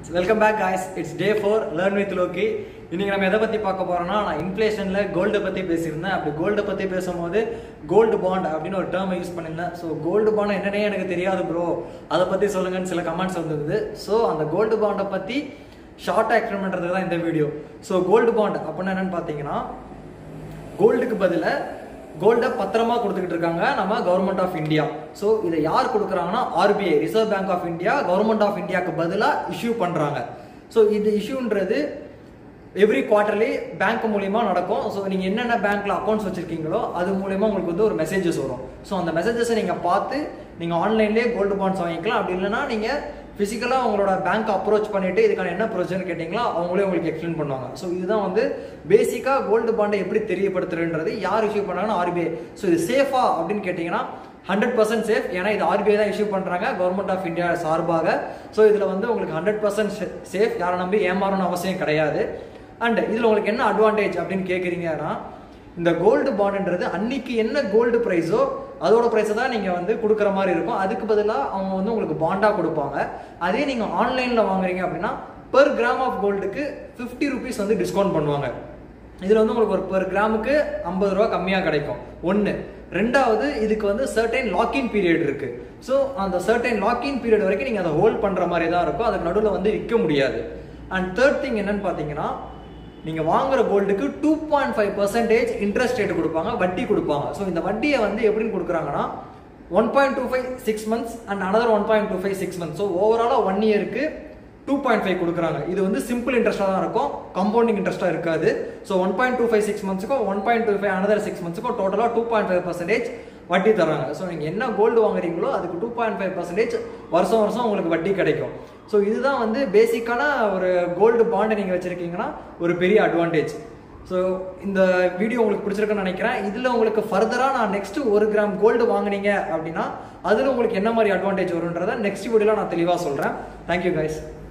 welcome back guys it's day four learn with Lokki இன்னைக்கு நம்ம எதை பத்தி பார்க்க போறோம்னா நான் இன்ஃப்ளேஷன்ல கோல்டை பத்தி பேசியிருந்தேன் அப்படி கோல்டை பத்தி பேசும்போது கோல்டு பாண்ட் அப்படின்னு ஒரு டேர்மை யூஸ் பண்ணியிருந்தேன் ஸோ கோல்டு பாண்ட் என்னன்னே எனக்கு தெரியாது ப்ரோ அதை பத்தி சொல்லுங்கன்னு சில கமெண்ட்ஸ் வந்திருந்தது ஸோ அந்த கோல்டு பாண்டை பத்தி ஷார்ட்டாக எக்ஸ்பிளைன் பண்ணுறதுக்கு தான் இந்த வீடியோ ஸோ கோல்டு பாண்ட் அப்படின்னா என்னன்னு பார்த்தீங்கன்னா கோல்டுக்கு பதிலாக கோல்டை பத்திரமா கொடுத்துக்கிட்டு இருக்காங்க நம்ம கவர்மெண்ட் ஆஃப் இந்தியா ஸோ இதை யார் கொடுக்குறாங்கன்னா RBI reserve bank of India government of இந்தியாவுக்கு பதிலாக இஷ்யூ பண்ணுறாங்க ஸோ இந்த இஷ்யூன்றது எவ்ரி குவார்டர்லி பேங்க் மூலியமா நடக்கும் ஸோ நீங்கள் என்னென்ன பேங்க்ல அக்கௌண்ட்ஸ் வச்சிருக்கீங்களோ அது மூலியமா உங்களுக்கு வந்து ஒரு மெசேஜஸ் வரும் ஸோ அந்த மெசேஜஸை நீங்கள் பார்த்து நீங்கள் ஆன்லைன்லேயே கோல்டு பாண்ட்ஸ் வாங்கிக்கலாம் அப்படி இல்லைன்னா நீங்கள் ஃபிசிக்கலாக உங்களோட பேங்க் அப்ரோச் பண்ணிட்டு இதுக்கான என்ன ப்ரொசீஜர் கேட்டிங்களோ அவங்களே உங்களுக்கு எக்ஸ்பிளைன் பண்ணுவாங்க ஸோ இதுதான் வந்து பேசிக்காக கோல்டு பாண்டை எப்படி தெரியப்படுத்துறதுன்றது யார் இஷ்யூ பண்ணாங்கன்னா ஆர்பிஐ ஸோ இது சேஃபா அப்படின்னு கேட்டிங்கன்னா ஹண்ட்ரட் பர்சன்ட் சேஃப் ஏன்னா இது ஆர்பிஐ தான் இஷ்யூ பண்ணுறாங்க கவர்மெண்ட் ஆஃப் இந்தியா சார்பாக ஸோ இதில் வந்து உங்களுக்கு ஹண்ட்ரட் பர்சன்ட் சேஃப் யாரை நம்பி ஏமாறணும்னு அவசியம் கிடையாது அண்ட் இதில் உங்களுக்கு என்ன அட்வான்டேஜ் அப்படின்னு கேட்குறீங்கன்னா இந்த கோல்டு பாண்டுன்றது அன்னைக்கு என்ன கோல்டு ப்ரைஸோ அதோட ப்ரைஸை தான் நீங்கள் வந்து கொடுக்குற மாதிரி இருக்கும் அதுக்கு பதிலாக அவங்க வந்து உங்களுக்கு பாண்டாக கொடுப்பாங்க அதே நீங்கள் ஆன்லைனில் வாங்குறீங்க அப்படின்னா பெர் கிராம் ஆஃப் கோல்டுக்கு ஃபிஃப்டி ருபீஸ் வந்து டிஸ்கவுண்ட் பண்ணுவாங்க இதில் வந்து உங்களுக்கு ஒரு பெர் கிராமுக்கு ஐம்பது ரூபா கம்மியாக கிடைக்கும் ஒன்று ரெண்டாவது இதுக்கு வந்து சர்டைன் லாக்இன் பீரியட் இருக்கு ஸோ அந்த சர்டைன் லாக்இன் பீரியட் வரைக்கும் நீங்கள் அதை ஹோல்ட் பண்ணுற மாதிரி தான் இருக்கும் அதுக்கு நடுவில் வந்து விற்க முடியாது அண்ட் தேர்ட் திங் என்னன்னு பார்த்தீங்கன்னா நீங்கள் வாங்குற கோல்டுக்கு two point five percentage interest rate கொடுப்பாங்க வட்டி கொடுப்பாங்க ஸோ இந்த வட்டியை வந்து எப்படின்னு கொடுக்குறாங்கன்னா one point two five six months and another one point two five six months so ஓவராலாக ஒன் இயருக்கு டூ பாயிண்ட் ஃபைவ் கொடுக்குறாங்க இது வந்து சிம்பிள் இன்ட்ரெஸ்ட்டாக தான் இருக்கும் கம்பவுண்டிங் இன்ட்ரெஸ்ட்டாக இருக்காது so one point two five six மந்த்ஸுக்கும் one point two five another six மந்த்ஸுக்கும் டோட்டலாக டூ பாயிண்ட் ஃபைவ் பர்சன்டேஜ் வட்டி தராங்க ஸோ நீங்கள் என்ன கோல்டு வாங்குறீங்களோ அதுக்கு டூ பாயிண்ட் ஃபைவ் பர்சன்டேஜ் வருஷம் வருஷம் உங்களுக்கு வட்டி கிடைக்கும் ஸோ இதுதான் வந்து பேசிக்கான ஒரு கோல்டு பாண்டை நீங்கள் வச்சுருக்கீங்கன்னா ஒரு பெரிய அட்வான்டேஜ் ஸோ இந்த வீடியோ உங்களுக்கு பிடிச்சிருக்குன்னு நினைக்கிறேன் இதில் உங்களுக்கு ஃபர்தராக நான் நெக்ஸ்ட் ஒரு கிராம் கோல்டு வாங்குனீங்க அப்படின்னா அதில் உங்களுக்கு என்ன மாதிரி அட்வான்டேஜ் வரும்ன்றதை நெக்ஸ்ட் வீடியோவில் நான் தெளிவாக சொல்கிறேன் தேங்க்யூ கைஸ்